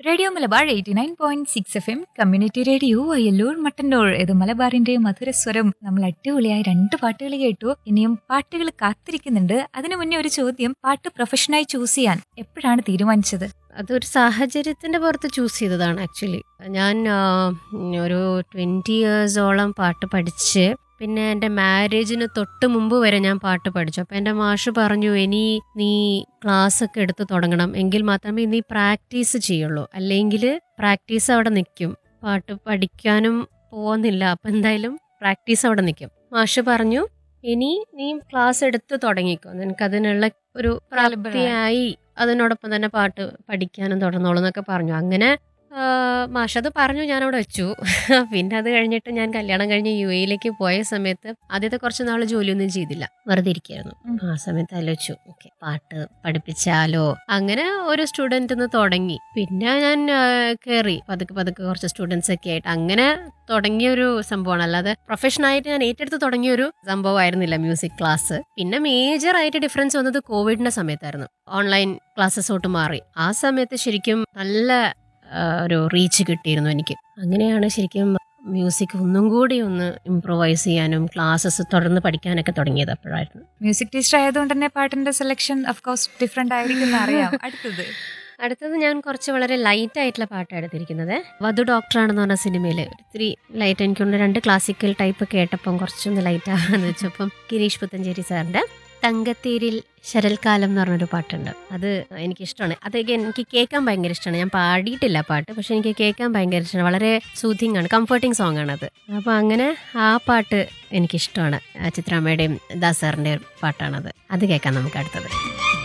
Radio Malabar eighty nine point six F M community radio Ayyallur Mattannur ഇത് മലബാറിന്റെ മധുരസ്വരം നമ്മൾ അടിപൊളിയായ രണ്ട് പാട്ടുകൾ കേട്ടു ഇനിയും പാട്ടുകൾ കാത്തിരിക്കുന്നുണ്ട് അതിനു മുന്നേ ഒരു ചോദ്യം പാട്ട് പ്രൊഫഷനായി ചൂസ് ചെയ്യാൻ എപ്പോഴാണ് തീരുമാനിച്ചത് അതൊരു സാഹചര്യത്തിന്റെ പുറത്ത് ചൂസ് ചെയ്തതാണ് ആക്ച്വലി ഞാൻ ആ, ഒരു ട്വന്റി ഇയേഴ്സോളം പാട്ട് പഠിച്ച് പിന്നെ എൻ്റെ മാരേജിന് തൊട്ട് മുമ്പ് വരെ ഞാൻ പാട്ട് പഠിച്ചു അപ്പം എൻ്റെ മാഷ് പറഞ്ഞു ഇനി നീ ക്ലാസ് ഒക്കെ എടുത്ത് തുടങ്ങണം എങ്കിൽ മാത്രമേ നീ പ്രാക്ടീസ് ചെയ്യുള്ളൂ അല്ലെങ്കിൽ പ്രാക്ടീസ് അവിടെ നിൽക്കും പാട്ട് പഠിക്കാനും പോകുന്നില്ല അപ്പം എന്തായാലും പ്രാക്ടീസ് അവിടെ നിൽക്കും മാഷ് പറഞ്ഞു ഇനി നീ ക്ലാസ് എടുത്ത് തുടങ്ങിക്കോ നിനക്കതിനുള്ള ഒരു പ്രാപ്തിയായി അതിനോടൊപ്പം തന്നെ പാട്ട് പഠിക്കാനും തുടർന്നോളൂ എന്നൊക്കെ പറഞ്ഞു അങ്ങനെ ആ, മാഷ് അത് പറഞ്ഞു ഞാൻ അവിടെ വെച്ചു പിന്നെ അത് കഴിഞ്ഞിട്ട് ഞാൻ കല്യാണം കഴിഞ്ഞ് യു എയിലേക്ക് പോയ സമയത്ത് ആദ്യത്തെ കുറച്ച് നാൾ ജോലിയൊന്നും ചെയ്തില്ല വെറുതെ ഇരിക്കായിരുന്നു ഉം. ആ സമയത്ത് ആലോചിച്ചു ഓക്കെ പാട്ട് പഠിപ്പിച്ചാലോ അങ്ങനെ ഒരു സ്റ്റുഡൻറ്റ് നിന്ന് തുടങ്ങി പിന്നെ ഞാൻ കയറി പതുക്കെ പതുക്കെ കുറച്ച് സ്റ്റുഡൻസ് ഒക്കെ ആയിട്ട് അങ്ങനെ തുടങ്ങിയ ഒരു സംഭവമാണ് അല്ലാതെ പ്രൊഫഷനായിട്ട് ഞാൻ ഏറ്റെടുത്ത് തുടങ്ങിയ ഒരു സംഭവമായിരുന്നില്ല മ്യൂസിക് ക്ലാസ് പിന്നെ മേജർ ആയിട്ട് ഡിഫറൻസ് വന്നത് കോവിഡിന്റെ സമയത്തായിരുന്നു ഓൺലൈൻ ക്ലാസ്സസോട്ട് മാറി ആ സമയത്ത് ശരിക്കും നല്ല ആ, ഒരു റീച്ച് കിട്ടിയിരുന്നു എനിക്ക് അങ്ങനെയാണ് ശരിക്കും മ്യൂസിക് ഒന്നും കൂടി ഒന്ന് ഇംപ്രൂവൈസ് ചെയ്യാനും ക്ലാസ്സസ് തുടർന്ന് പഠിക്കാനൊക്കെ തുടങ്ങിയത് അപ്പോഴായിരുന്നു മ്യൂസിക് ടീച്ചർ ആയതുകൊണ്ട് തന്നെ പാട്ടിന്റെ സെലക്ഷൻ ഓഫ് കോഴ്സ് ഡിഫറെന്റ് ആയിരിക്കും എന്ന് അറിയാം അടുത്തത് അടുത്തത് ഞാൻ കുറച്ച് വളരെ ലൈറ്റ് ആയിട്ടുള്ള പാട്ടാണ് എടുത്തിരിക്കുന്നത് വധു ഡോക്ടറാണെന്ന് പറഞ്ഞ സിനിമയിൽ ഒത്തിരി ലൈറ്റ് എനിക്കുള്ള രണ്ട് ക്ലാസിക്കൽ ടൈപ്പ് കേട്ടപ്പം കുറച്ചൊന്ന് ലൈറ്റ് ആകാന്ന് വെച്ചപ്പം ഗിരീഷ് പുത്തഞ്ചേരി സാറിന്റെ തങ്കത്തേരിൽ ശരൽക്കാലം എന്ന് പറഞ്ഞൊരു പാട്ടുണ്ട് അത് എനിക്കിഷ്ടമാണ് അത് എനിക്ക് കേൾക്കാൻ ഭയങ്കര ഇഷ്ടമാണ് ഞാൻ പാടിയിട്ടില്ല പാട്ട് പക്ഷെ എനിക്ക് കേൾക്കാൻ ഭയങ്കര ഇഷ്ടമാണ് വളരെ സൂതിങ് ആണ് കംഫർട്ടിങ് സോങ് ആണത് അപ്പോൾ അങ്ങനെ ആ പാട്ട് എനിക്കിഷ്ടമാണ് ആ ചിത്രാമ്മയുടെയും ദാസാറിൻ്റെയും പാട്ടാണത് അത് കേൾക്കാം നമുക്ക് അടുത്തത്